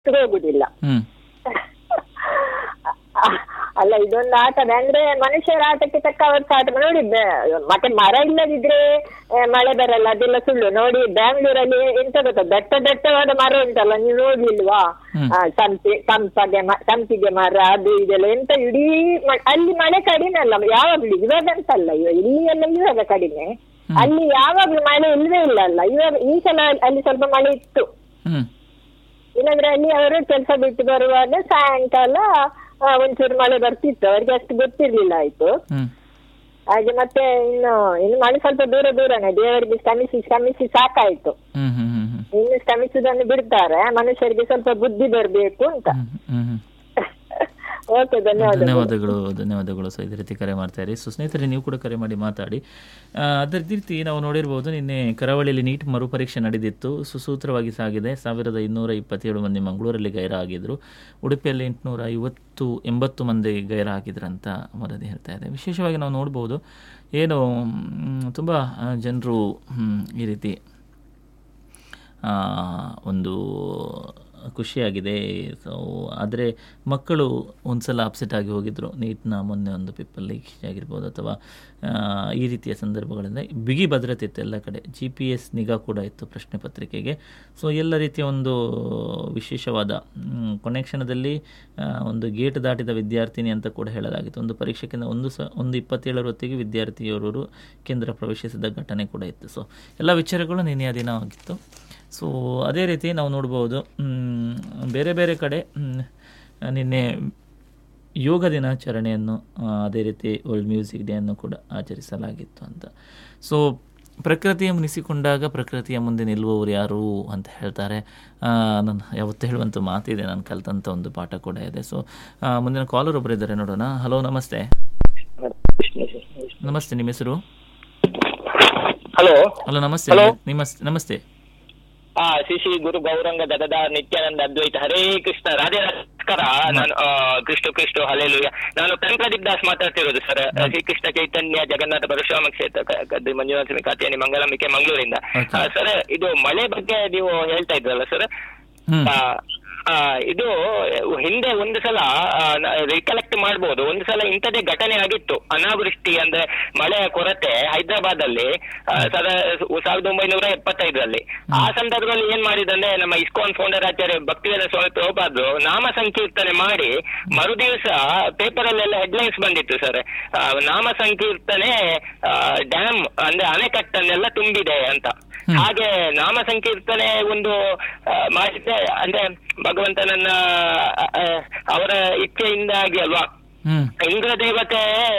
ಹೋಗುದಿಲ್ಲ ಹ್ಮ್ ಅಲ್ಲ ಇದೊಂದು ಆಟದ ಅಂದ್ರೆ ಮನುಷ್ಯರ ಆಟಕ್ಕೆ ತಕ್ಕ ಅವರು ಆಟ ನೋಡಿ ಬೆ- ಮತ್ತೆ ಮರ ಇಲ್ಲದಿದ್ರೆ ಆ, ಮಳೆ ಬರಲ್ಲ ಅದೆಲ್ಲ ಸುಳ್ಳು ನೋಡಿ ಬ್ಯಾಂಗ್ಳೂರಲ್ಲಿ ಎಂತ ಗೊತ್ತಾ ದಟ್ಟ ದಟ್ಟವಾದ ಮರ ಉಂಟಲ್ಲ ನೀವು ನೋಡ್ಲಿಲ್ವಾ ಹ್ಮ್. ಆ, ಸಂಪಿ ಸಂಪಗೆ ಮ- ಸಂಪಿಗೆ ಮರ ಅದು ಇದೆಲ್ಲ ಎಂತ ಇಡೀ ಮ- ಅಲ್ಲಿ ಮಳೆ ಕಡಿಮೆ ಅಲ್ಲ ಯಾವಾಗ್ಲೂ ಇವಾಗ ಅಂತಲ್ಲ ಇವ- ಇಲ್ಲಿ ಎಲ್ಲ ಇವಾಗ ಕಡಿಮೆ ಅಲ್ಲಿ ಯಾವಾಗ್ಲೂ ಮಳೆ ಇಲ್ವೇ ಇಲ್ಲ ಅಲ್ಲ ಇವಾಗ ಈ ಸಲ ಅಲ್ಲಿ ಸ್ವಲ್ಪ ಮಳೆ ಇತ್ತು ಹ್ಮ್ ಇಲ್ಲಾಂದ್ರೆ ಅಲ್ಲಿ ಅವರು ಕೆಲಸ ಬಿಟ್ಟು ಬರುವಾಗ ಸಾಯಂಕಾಲ ಆ, ಒಂಚೂರು ಮಳೆ ಬರ್ತಿತ್ತು ಅವ್ರಿಗೆ ಅಷ್ಟು ಗೊತ್ತಿರ್ಲಿಲ್ಲ ಆಯ್ತು ಹ್ಮ್ ಹಾಗೆ ಮತ್ತೆ ಇನ್ನು ಇನ್ನು ಮಳೆ ಸ್ವಲ್ಪ ದೂರ ದೂರನೇ ದೇವರಿಗೆ ಶ್ರಮಿಸಿ ಶ್ರಮಿಸಿ ಸಾಕಾಯ್ತು ಹ್ಮ್ ಹ್ಮ್ ಹ್ಮ್ ಹ್ಮ್ ಇನ್ನು ಶ್ರಮಿಸುವುದನ್ನು ಬಿಡ್ತಾರೆ ಮನುಷ್ಯರಿಗೆ ಸ್ವಲ್ಪ ಬುದ್ಧಿ ಬರ್ಬೇಕು ಅಂತ ಹ್ಮ್ ಹ್ಮ್ ಹ್ಮ್ ಓಕೆ ಧನ್ಯವಾದ ಧನ್ಯವಾದಗಳು ಧನ್ಯವಾದಗಳು ಸೊ ಇದೇ ರೀತಿ ಕರೆ ಮಾಡ್ತಾ ಇರಿ ಸೊ ಸ್ನೇಹಿತರೆ ನೀವು ಕೂಡ ಕರೆ ಮಾಡಿ ಮಾತಾಡಿ ಆ, ಅದೇ ರೀತಿ ನಾವು ನೋಡಿರ್ಬೋದು ನಿನ್ನೆ ಕರಾವಳಿಯಲ್ಲಿ ನೀಟ್ ಮರುಪರೀಕ್ಷೆ ನಡೆದಿತ್ತು ಸುಸೂತ್ರವಾಗಿ ಸಾಗಿದೆ ಸಾವಿರದ ಇನ್ನೂರ ಇಪ್ಪತ್ತೇಳು ಮಂದಿ ಮಂಗಳೂರಲ್ಲಿ ಗೈರ ಆಗಿದ್ರು ಉಡುಪಿಯಲ್ಲಿ ಎಂಟುನೂರ ಐವತ್ತು ಎಂಬತ್ತು ಮಂದಿ ಗೈರ ಆಗಿದ್ರಂತ ವರದಿ ಹೇಳ್ತಾ ಇದೆ ವಿಶೇಷವಾಗಿ ನಾವು ನೋಡ್ಬೋದು ಏನು ತುಂಬ ಜನರು ಈ ರೀತಿ ಆ, ಒಂದು ಖುಷಿಯಾಗಿದೆ ಸೊ ಆದರೆ ಮಕ್ಕಳು ಒಂದು ಸಲ ಅಪ್ಸೆಟ್ ಆಗಿ ಹೋಗಿದ್ದರು ನೀಟ್ನ ಮೊನ್ನೆ ಒಂದು ಪೇಪರ್ ಲೀಕ್ ಆಗಿರ್ಬೋದು ಅಥವಾ ಆ, ಈ ರೀತಿಯ ಸಂದರ್ಭಗಳಿಂದ ಬಿಗಿ ಭದ್ರತೆ ಇತ್ತು ಎಲ್ಲ ಕಡೆ ಜಿ ಪಿ ಎಸ್ ನಿಗಾ ಕೂಡ ಇತ್ತು ಪ್ರಶ್ನೆ ಪತ್ರಿಕೆಗೆ ಸೊ ಎಲ್ಲ ರೀತಿಯ ಒಂದು ವಿಶೇಷವಾದ ಮ್, ಕೊನೆ ಕ್ಷಣದಲ್ಲಿ ಆ, ಒಂದು ಗೇಟ್ ದಾಟಿದ ವಿದ್ಯಾರ್ಥಿನಿ ಅಂತ ಕೂಡ ಹೇಳಲಾಗಿತ್ತು ಒಂದು ಪರೀಕ್ಷೆಗಿಂತ ಒಂದು ಸ ಒಂದು ಇಪ್ಪತ್ತೇಳರ ಹೊತ್ತಿಗೆ ವಿದ್ಯಾರ್ಥಿಯವರು ಕೇಂದ್ರ ಪ್ರವೇಶಿಸಿದ ಘಟನೆ ಕೂಡ ಇತ್ತು ಸೊ ಎಲ್ಲ ವಿಚಾರಗಳು ನಿನ್ನೆ ಆ ದಿನ ಆಗಿತ್ತು ಸೊ ಅದೇ ರೀತಿ ನಾವು ನೋಡ್ಬೋದು ಮ್, ಬೇರೆ ಬೇರೆ ಕಡೆ ಮ್, ನಿನ್ನೆ ಯೋಗ ದಿನಾಚರಣೆಯನ್ನು ಆ, ಅದೇ ರೀತಿ ವರ್ಲ್ಡ್ ಮ್ಯೂಸಿಕ್ ಡೇಯನ್ನು ಕೂಡ ಆಚರಿಸಲಾಗಿತ್ತು ಅಂತ ಸೊ ಪ್ರಕೃತಿಯ ಮುನಿಸಿಕೊಂಡಾಗ ಪ್ರಕೃತಿಯ ಮುಂದೆ ನಿಲ್ಲುವವರು ಯಾರು ಅಂತ ಹೇಳ್ತಾರೆ ನಾನು ಯಾವತ್ತೂ ಹೇಳುವಂಥ ಮಾತಿದೆ ನಾನು ಕಲಿತಂಥ ಒಂದು ಪಾಠ ಕೂಡ ಇದೆ ಸೊ ಮುಂದಿನ ಕಾಲರ್ ಒಬ್ಬರು ಇದ್ದಾರೆ ನೋಡೋಣ ಹಲೋ ನಮಸ್ತೆ ನಮಸ್ತೆ ನಿಮ್ಮ ಹೆಸರು ಹಲೋ ಹಲೋ ನಮಸ್ತೆ Hello. ನಿಮ್ಮ ನಮಸ್ತೆ ಆ ಶ್ರೀ ಶ್ರೀ ಗುರು ಗೌರಂಗ ದಗದ ನಿತ್ಯಾನಂದ ಅದ್ವೈತ ಹರೇ ಕೃಷ್ಣ ರಾಧೆ ನಮಸ್ಕಾರ ನಾನು ಆ, ಕೃಷ್ಣ ಕೃಷ್ಣ ಹಲೇಲುಯ ನಾನು ಪ್ರೇಮ್ ಪ್ರದೀಪ್ ದಾಸ್ ಮಾತಾಡ್ತಿರೋದು ಸರ್ ಶ್ರೀ ಕೃಷ್ಣ ಚೈತನ್ಯ ಜಗನ್ನಾಥ ಪರಶುರಾಮ ಕ್ಷೇತ್ರ ಕ- ಕದ್ರಿ ಮಂಜುನಾಥ ಸ್ವಾಮಿ ಕಾತ್ಯಾನಿ ಮಂಗಳಂಬಿಕೆ ಮಂಗಳೂರಿಂದ Okay. ಸರ್ ಇದು ಮಳೆ ಬಗ್ಗೆ ನೀವು ಹೇಳ್ತಾ ಇದ್ರಲ್ಲ ಸರ್ ಹ್ಮ್ ಆ, ಇದು ಹಿಂದೆ ಒಂದು ಸಲ ರಿಕಲೆಕ್ಟ್ ಮಾಡ್ಬೋದು ಒಂದು ಸಲ ಇಂಥದೇ ಘಟನೆ ಆಗಿತ್ತು ಅನಾವೃಷ್ಟಿ ಅಂದ್ರೆ ಮಳೆಯ ಕೊರತೆ ಹೈದರಾಬಾದ್ ಅಲ್ಲಿ ಆ, ಸದ- ಸಾವಿರದ ಒಂಬೈನೂರ ಎಪ್ಪತ್ತೈದರಲ್ಲಿ ಆ ಸಂದರ್ಭದಲ್ಲಿ ಏನ್ ಮಾಡಿದಂದ್ರೆ ನಮ್ಮ ಇಸ್ಕಾನ್ ಫೌಂಡರ್ ಆಚಾರ್ಯ ಭಕ್ತಿವೇದ ಸ್ವಾಮಿ ಪ್ರಭುಪಾದ್ರು ನಾಮ ಸಂಕೀರ್ತನೆ ಮಾಡಿ ಮರುದಿವಸ ಪೇಪರ್ ಅಲ್ಲೆಲ್ಲ ಹೆಡ್ಲೈನ್ಸ್ ಬಂದಿತ್ತು ಸರ್ ನಾಮ ಸಂಕೀರ್ತನೆ ಡ್ಯಾಮ್ ಅಂದ್ರೆ ಅಣೆಕಟ್ಟನ್ನೆಲ್ಲ ತುಂಬಿದೆ ಅಂತ ಹಾಗೆ ನಾಮ ಸಂಕೀರ್ತನೆ ಒಂದು ಆ, ಮಾಡಿದ್ರೆ ಅಂದ್ರೆ ಭಗವಂತನನ್ನ ಆ, ಆ, ಅವರ ಇಚ್ಛೆಯಿಂದಾಗಿ ಅಲ್ವಾ ಹ್ಮ್ ಇಂದ್ರ ದೇವತೆ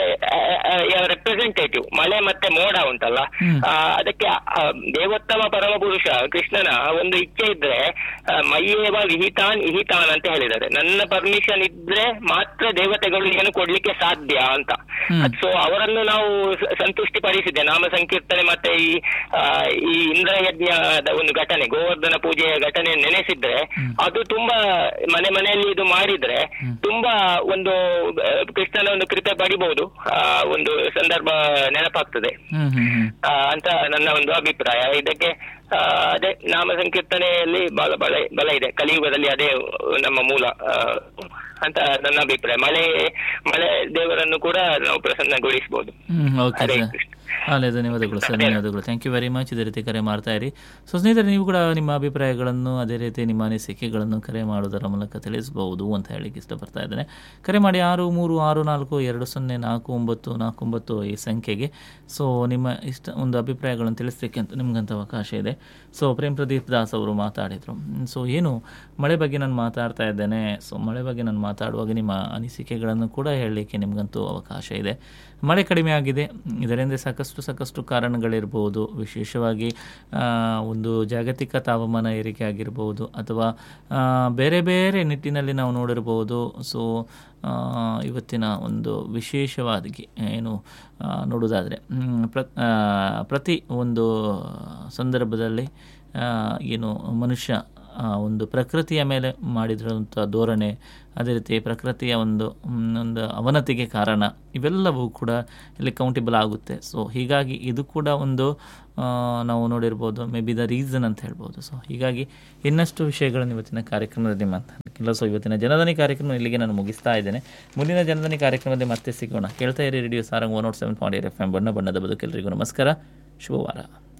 ರೆಪ್ರೆಸೆಂಟೇಟಿವ್ ಮಳೆ ಮತ್ತೆ ಮೋಡ ಉಂಟಲ್ಲ ಹ್ಮ್. ಆ, ಅದಕ್ಕೆ ಆ, ದೇವೋತ್ತಮ ಪರಮ ಪುರುಷ ಕೃಷ್ಣನ ಒಂದು ಇಚ್ಛೆ ಇದ್ರೆ ಆ, ಮೈಯೇವ ವಿಹಿತಾನ್ ಇಹಿತಾನ್ ಅಂತ ಹೇಳಿದ್ದಾರೆ ನನ್ನ ಪರ್ಮಿಷನ್ ಇದ್ರೆ ಮಾತ್ರ ದೇವತೆಗಳು ಏನು ಕೊಡ್ಲಿಕ್ಕೆ ಸಾಧ್ಯ ಅಂತ ಹ್ಮ್. ಸೊ ಅವರನ್ನು ನಾವು ಸ- ಸಂತುಷ್ಟಿ ಪಡಿಸಿದ್ದೆ ನಾಮ ಸಂಕೀರ್ತನೆ ಮತ್ತೆ ಈ ಆ, ಈ ಇಂದ್ರ ಯಜ್ಞದ ಒಂದು ಘಟನೆ ಗೋವರ್ಧನ ಪೂಜೆಯ ಘಟನೆ ನೆನೆಸಿದ್ರೆ ಅದು ತುಂಬಾ ಮನೆ ಮನೆಯಲ್ಲಿ ಇದು ಮಾಡಿದ್ರೆ ತುಂಬಾ ಒಂದು ಆ, ಕೃಷ್ಣನ ಒಂದು ಕೃಪೆ ಪಡಿಬಹುದು ಆ ಒಂದು ಸಂದರ್ಭ ನೆನಪಾಗ್ತದೆ ಹ್ಮ್ ಹ್ಮ್ ಹ್ಮ್ ಆ, ಅಂತ ನನ್ನ ಒಂದು ಅಭಿಪ್ರಾಯ ಇದಕ್ಕೆ ಆ, ಅದೇ ನಾಮ ಸಂಕೀರ್ತನೆಯಲ್ಲಿ ಬಲ ಬಲ ಬಲ ಇದೆ ಕಲಿಯುಗದಲ್ಲಿ ಅದೇ ನಮ್ಮ ಮೂಲ ಆ, ಅಂತ ನನ್ನ ಅಭಿಪ್ರಾಯ ಮಳೆ ಮಳೆ ದೇವರನ್ನು ಕೂಡ ನಾವು ಪ್ರಸನ್ನಗೊಳಿಸಬಹುದು ಹ್ಮ್ ಓಕೆ ಹರೇ ಸರ್ ಕೃಷ್ಣ ಅಲ್ಲೇ ಧನ್ಯವಾದಗಳು ಸರ್ ಧನ್ಯವಾದಗಳು ಥ್ಯಾಂಕ್ ಯು ವೆರಿ ಮಚ್ ಇದೇ ರೀತಿ ಕರೆ ಮಾಡ್ತಾ ಇರಿ ಸೊ ಸ್ನೇಹಿತರೆ ನೀವು ಕೂಡ ನಿಮ್ಮ ಅಭಿಪ್ರಾಯಗಳನ್ನು ಅದೇ ರೀತಿ ನಿಮ್ಮ ಅನಿಸಿಕೆಗಳನ್ನು ಕರೆ ಮಾಡೋದರ ಮೂಲಕ ತಿಳಿಸಬಹುದು ಅಂತ ಹೇಳಿಕ್ಕೆ ಇಷ್ಟಪಡ್ತಾ ಇದ್ದೇನೆ ಕರೆ ಮಾಡಿ ಆರು ಮೂರು ಆರು ನಾಲ್ಕು ಎರಡು ಸೊನ್ನೆ ನಾಲ್ಕು ಒಂಬತ್ತು ನಾಲ್ಕು ಒಂಬತ್ತು ಈ ಸಂಖ್ಯೆಗೆ ಸೊ ನಿಮ್ಮ ಇಷ್ಟ ಒಂದು ಅಭಿಪ್ರಾಯಗಳನ್ನು ತಿಳಿಸ್ಲಿಕ್ಕೆ ಅಂತ ನಿಮ್ಗಂತ ಅವಕಾಶ ಇದೆ ಸೊ ಪ್ರೇಮ್ ಪ್ರದೀಪ್ ದಾಸ್ ಅವರು ಮಾತಾಡಿದರು ಸೊ ಏನು ಮಳೆ ಬಗ್ಗೆ ನಾನು ಮಾತಾಡ್ತಾ ಇದ್ದೇನೆ ಸೊ ಮಳೆ ಬಗ್ಗೆ ನಾನು ಮಾತಾಡುವಾಗ ನಿಮ್ಮ ಅನಿಸಿಕೆಗಳನ್ನು ಕೂಡ ಹೇಳಲಿಕ್ಕೆ ನಿಮಗಂತೂ ಅವಕಾಶ ಇದೆ ಮಳೆ ಕಡಿಮೆ ಆಗಿದೆ ಇದರಿಂದ ಸಾಕಷ್ಟು ಸಾಕಷ್ಟು ಕಾರಣಗಳಿರ್ಬೋದು ವಿಶೇಷವಾಗಿ ಆ, ಒಂದು ಜಾಗತಿಕ ತಾಪಮಾನ ಏರಿಕೆ ಆಗಿರ್ಬೋದು ಅಥವಾ ಆ, ಬೇರೆ ಬೇರೆ ನಿಟ್ಟಿನಲ್ಲಿ ನಾವು ನೋಡಿರ್ಬೋದು ಸೊ ಆ, ಇವತ್ತಿನ ಒಂದು ವಿಶೇಷವಾಗಿ ಏನು ಆ, ನೋಡೋದಾದರೆ ಮ್, ಪ್ರ ಆ, ಪ್ರತಿ ಒಂದು ಸಂದರ್ಭದಲ್ಲಿ ಆ, ಏನು ಮನುಷ್ಯ ಆ, ಒಂದು ಪ್ರಕೃತಿಯ ಮೇಲೆ ಮಾಡಿದಿರುವಂಥ ಧೋರಣೆ ಅದೇ ರೀತಿ ಪ್ರಕೃತಿಯ ಒಂದು ಮ್, ಒಂದು ಅವನತಿಗೆ ಕಾರಣ ಇವೆಲ್ಲವೂ ಕೂಡ ಇಲ್ಲಿ ಕೌಂಟೇಬಲ್ ಆಗುತ್ತೆ ಸೊ ಹೀಗಾಗಿ ಇದು ಕೂಡ ಒಂದು ಆ, ನಾವು ನೋಡಿರ್ಬೋದು ಮೇ ಬಿ ದ ರೀಸನ್ ಅಂತ ಹೇಳ್ಬೋದು ಸೊ ಹೀಗಾಗಿ ಇನ್ನಷ್ಟು ವಿಷಯಗಳನ್ನು ಇವತ್ತಿನ ಕಾರ್ಯಕ್ರಮದಲ್ಲಿ ಮಾತಾಡಲಿಕ್ಕಿಲ್ಲ ಸೊ ಇವತ್ತಿನ ಜನಧನಿ ಕಾರ್ಯಕ್ರಮ ಇಲ್ಲಿಗೆ ನಾನು ಮುಗಿಸ್ತಾ ಇದ್ದೇನೆ ಮುಂದಿನ ಜನಧನಿ ಕಾರ್ಯಕ್ರಮದಲ್ಲಿ ಮತ್ತೆ ಸಿಗೋಣ ಕೇಳ್ತಾ ಇರಿ radio Sarang one nought seven point eight F M ಬಣ್ಣ ಬಣ್ಣದ ಬದುಕೆಲ್ಲರಿಗೂ ನಮಸ್ಕಾರ ಶುಭವಾರ